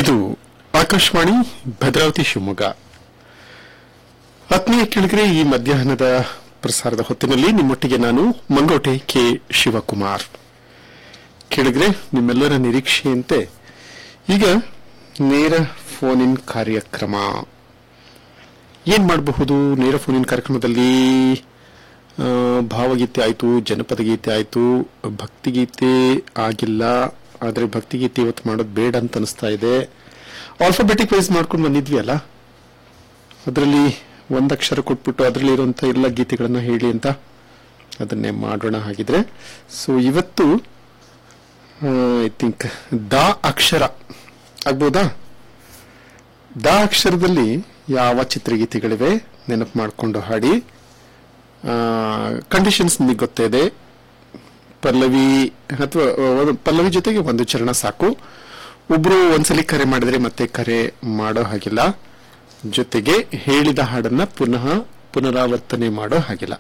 ಇದು ಆಕಾಶವಾಣಿ ಭದ್ರಾವತಿ ಶಿವಮೊಗ್ಗ ಆತ್ಮೀಯ ಕೇಳಿದರೆ ಈ ಮಧ್ಯಾಹ್ನದ ಪ್ರಸಾರದ ಹೊತ್ತಿನಲ್ಲಿ ನಿಮ್ಮೊಟ್ಟಿಗೆ ನಾನು ಮಂಗೋಟೆ ಕೆ ಶಿವಕುಮಾರ್ ಕೇಳಿದ್ರೆ ನಿಮ್ಮೆಲ್ಲರ ನಿರೀಕ್ಷೆಯಂತೆ ಈಗ ನೇರ ಫೋನ್ ಇನ್ ಕಾರ್ಯಕ್ರಮ ಏನ್ ಮಾಡಬಹುದು ನೇರ ಫೋನ್ ಇನ್ ಕಾರ್ಯಕ್ರಮದಲ್ಲಿ ಆ, ಭಾವಗೀತೆ ಆಯ್ತು ಜನಪದ ಗೀತೆ ಆಯ್ತು ಭಕ್ತಿಗೀತೆ ಆಗಿಲ್ಲ ಆದ್ರೆ ಭಕ್ತಿಗೀತೆ ಇವತ್ತು ಮಾಡೋದು ಬೇಡ ಅಂತ ಅನಿಸ್ತಾ ಇದೆ ಆಲ್ಫಾಬೆಟಿಕ್ ವೈಸ್ ಮಾಡ್ಕೊಂಡು ಬಂದಿದ್ವಿ ಅಲ್ಲ ಅದರಲ್ಲಿ ಒಂದಕ್ಷರ ಕೊಟ್ಬಿಟ್ಟು ಅದರಲ್ಲಿ ಇರುವಂತ ಎಲ್ಲ ಗೀತೆಗಳನ್ನ ಹೇಳಿ ಅಂತ ಅದನ್ನೇ ಮಾಡೋಣ ಹಾಗಿದ್ರೆ ಸೊ ಇವತ್ತು ಐ ಥಿಂಕ್ ದ ಅಕ್ಷರ ಆಗ್ಬೋದಾ ದ ಅಕ್ಷರದಲ್ಲಿ ಯಾವ ಚಿತ್ರಗೀತೆಗಳಿವೆ ನೆನಪು ಮಾಡಿಕೊಂಡು ಹಾಡಿ ಕಂಡೀಷನ್ಸ್ ನಿಮಗೆ ಗೊತ್ತೇ ಇದೆ ಪಲ್ಲವಿ ಅಥವಾ ಒಂದು ಪಲ್ಲವಿ ಜೊತೆಗೆ ಒಂದು ಚರಣ ಸಾಕು ಒಬ್ರು ಒಂದ್ಸಲಿ ಕರೆ ಮಾಡಿದ್ರೆ ಮತ್ತೆ ಕರೆ ಮಾಡೋ ಹಾಗಿಲ್ಲ ಜೊತೆಗೆ ಹೇಳಿದ ಹಾಡನ್ನ ಪುನಃ ಪುನರಾವರ್ತನೆ ಮಾಡೋ ಹಾಗಿಲ್ಲ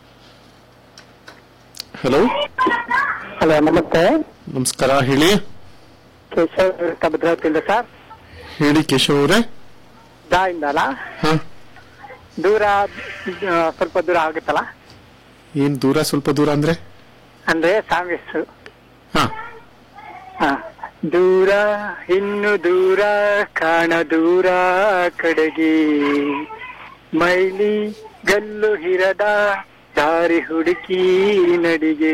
ಹಲೋ ಹಲೋ ನಮಸ್ತೆ ನಮಸ್ಕಾರ ಹೇಳಿ ಕೇಶವ್ ಭದ್ರಾವತಿಯಿಂದ ಸರ್ ಹೇಳಿ ಕೇಶವ್ ಅವರೇ ದಾ ಇಂದ ಅಲ್ಲ ಹಾ ದೂರ ಆ, ಸ್ವಲ್ಪ ದೂರ ಆಗುತ್ತಲ್ಲ ಏನ್ ದೂರ ಸ್ವಲ್ಪ ದೂರ ಅಂದ್ರೆ ಅಂದ್ರೆ ಸಾಂಗ್ ಹೆಸರು ಹಾ ಹಾ. ದೂರ ಇನ್ನು ದೂರ ಕಾಣ ದೂರ ಕಡೆಗೆ ಮೈಲಿ ಗಲ್ಲು ಹಿರದ ದಾರಿ ಹುಡುಕಿ ನಡಿಗೆ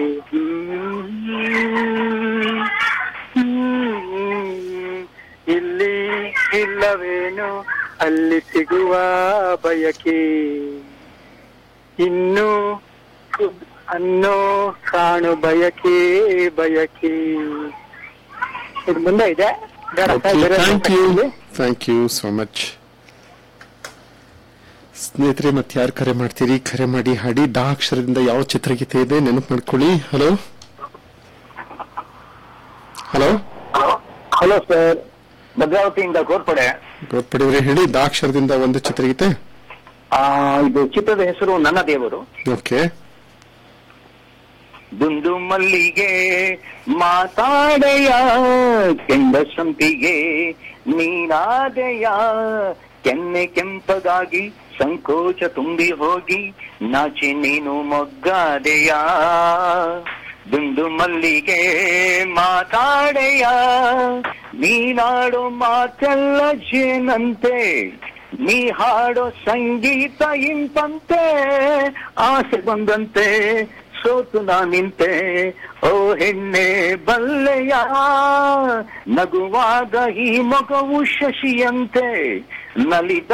ಹ್ಮ್. ಹ್ಮ್. ಇಲ್ಲಿ ಇಲ್ಲವೇನು ಅಲ್ಲಿ ಸಿಗುವ ಬಯಕೆ ಇನ್ನು ಕು- ಅನ್ನೋ ಕಾಣು ಬಯಕೆ ಬಯಕೆ ಇದು ಮುಂದೆ ಇದೆ ಬೇಡ ಸರ್, ಬೇರೆ ಥ್ಯಾಂಕ್ ಯು ಇದೆ. ಥ್ಯಾಂಕ್ ಯು ಸೋ ಮಚ್ ಸ್ನೇಹಿತರೆ ಮತ್ತೆ ಯಾರು ಕರೆ ಮಾಡ್ತೀರಿ ಕರೆ ಮಾಡಿ ಹಾಡಿ ಡಾ ಅಕ್ಷರದಿಂದ ಯಾವ ಚಿತ್ರಗೀತೆ ಇದೆ ನೆನಪು ಮಾಡ್ಕೊಳ್ಳಿ ಹಲೋ ಹಲೋ ಹಲೋ ಸರ್ ಭದ್ರಾವತಿಯಿಂದ ಕೋರ್ಪಡೆ ಗೊತ್ತಪಡಿವ್ರೆ ಹೇಳಿ ಡಾ ಅಕ್ಷರದಿಂದ ಒಂದು ಚಿತ್ರಗೀತೆ ಆ, ಇದು ಚಿತ್ರದ ಹೆಸರು ನನ್ನ ದೇವರು ಓಕೆ ದುಂದು ಮಲ್ಲಿಗೆ ಮಾತಾಡೆಯ ಕೆಂಡ ಸಂಪಿಗೆ ನೀನಾದೆಯ ಕೆನ್ನೆ ಕೆಂಪಗಾಗಿ ಸಂಕೋಚ ತುಂಬಿ ಹೋಗಿ ನಾಚಿ ನೀನು ಮೊಗ್ಗಾದೆಯ ದುಂದು ಮಲ್ಲಿಗೆ ಮಾತಾಡೆಯ ನೀನಾಡೋ ಮಾತೆಲ್ಲ ಜೇನಂತೆ ನೀ ಹಾಡೋ ಸಂಗೀತ ಇಂಪಂತೆ ಆಸೆ ಬಂದಂತೆ ಸೋತು ನಾ ನಿಂತೆ ಓ ಹೆಣ್ಣೆ ಬಲ್ಲೆಯ ನಗುವಾಗ ಈ ಮಗವು ಶಶಿಯಂತೆ ನಲಿದ